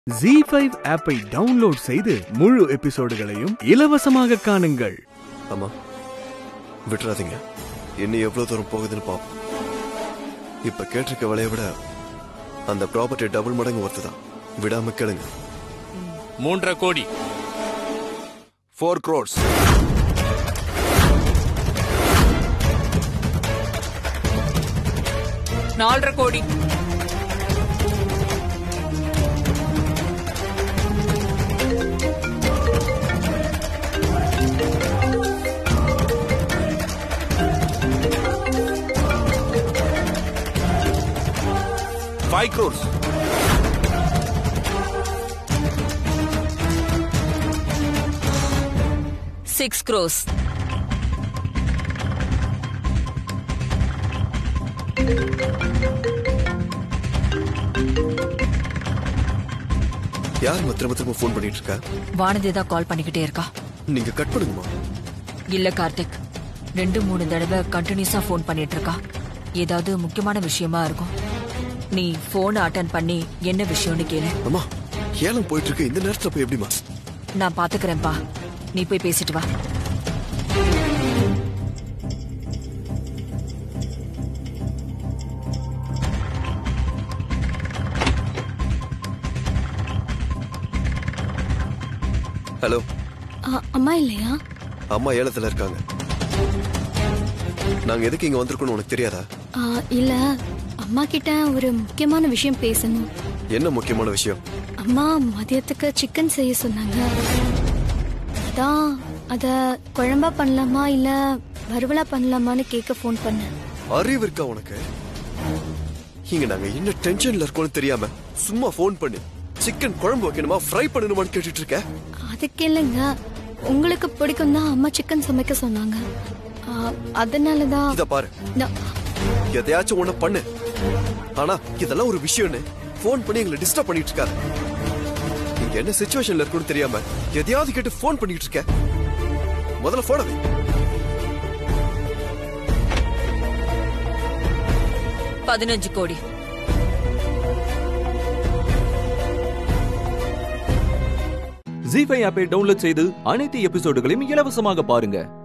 G five ஆப்பை download செய்து முழு எபிசோடுகளையும் இலவசமாக காணுங்கள் அம்மா விட்டுறாதீங்க இன்னும் எவ்வளவு தூரம் போகுதுன்னு பார்ப்போம் இப்ப கேட்டிருக்க விலையை விட அந்த ப்ராப்பர்ட்டி டபுள் மடங்கு ஒர்த்து தான் விடாம கேளுங்க மூன்றரை கோடி ஃபோர் க்ரோர்ஸ் நாலரை கோடி ஃபைவ் க்ரோர்ஸ் சிக்ஸ் க்ரோஸ் யாரும்மா திரும்ப திரும்ப ஃபோன் பண்ணிட்டு இருக்கா வானதி தான் கால் பண்ணிக்கிட்டே இருக்கா நீங்க கட் பண்ணுங்கம்மா இல்ல கார்த்திக் ரெண்டு மூணு தடவை கண்டினியூஸா ஃபோன் பண்ணிட்டு இருக்கா ஏதாவது முக்கியமான விஷயமா இருக்கும் நீ போன் அட்டன் பண்ணி என்ன விஷயம்னு கேளு அம்மா ஏலம் போயிட்டு இருக்கு இந்த நேரத்துல போய் எப்படிமா நான் பாத்துக்கிறேன்ப்பா நீ போய் பேசிட்டு வா ஹலோ ஆ, அம்மா இல்லையா அம்மா ஏலத்துல இருக்காங்க நாங்க எதுக்கு இங்க வந்திருக்கோம்னு உனக்கு தெரியாதா ஆ, இல்ல அம்மா கிட்ட ஒரு முக்கியமான விஷயம் பேசணும் என்ன முக்கியமான விஷயம் அம்மா மதியத்துக்கு சிக்கன் செய்ய சொன்னாங்க அதான் அத குழம்பா பண்ணலாமா இல்ல வறுவலா பண்ணலாமான்னு கேட்க ஃபோன் பண்ணேன் அறிவு இருக்கா உனக்கு இங்க நாங்க என்ன டென்ஷன்ல இருக்கோம்னு தெரியாம சும்மா ஃபோன் பண்ணி சிக்கன் குழம்பு வைக்கணுமா ஃப்ரை பண்ணணுமான்னு கேட்டுட்டு இருக்க அதுக்கு இல்லைங்க உங்களுக்கு பிடிக்கும் தான் அம்மா சிக்கன் சமைக்க சொன்னாங்க ஆ, அதனாலதான் இத பாரு நான்- எதையாச்சும் ஒண்ணு பண்ணு ஆனா இதெல்லாம் ஒரு விஷயம்னு ஃபோன் பண்ணி எங்களை டிஸ்டர்ப் பண்ணிட்டு இருக்காரு இங்க என்ன சுச்சுவேஷன்ல இருக்குன்னு தெரியாம எதையாவது கேட்டு ஃபோன் பண்ணிட்டு இருக்க முதல்ல போன வை பதினஞ்சு கோடி ஜி ஃபைவ் ஆப்பை டவுன்லோட் செய்து அனைத்து எபிசோடுகளையும் இலவசமாக பாருங்க